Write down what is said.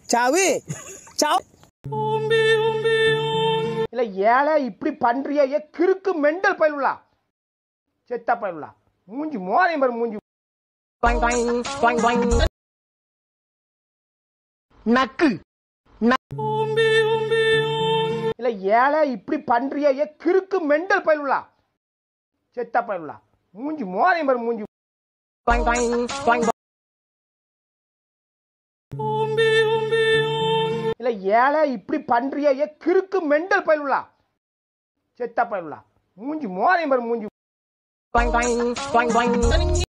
சாவு சாவு இல்ல ஏழை இப்படி பண்றியா ஏ கிறுக்கு மெண்டல் பயிலுலா செத்த பயிலுலா மூஞ்சி மோதை பாரு மூஞ்சி நக்கு இல்ல ஏழை இப்படி பண்றியா ஏ கிறுக்கு மெண்டல் பயிலுலா செத்த பயிலுலா மூஞ்சி மோதை பாரு மூஞ்சி இல்ல ஏழை இப்படி பண்றியா ஏ கிறுக்கு மெண்டல் பயிலுலா செத்த பயிலுலா மூஞ்சி மோதை பாரு மூஞ்சி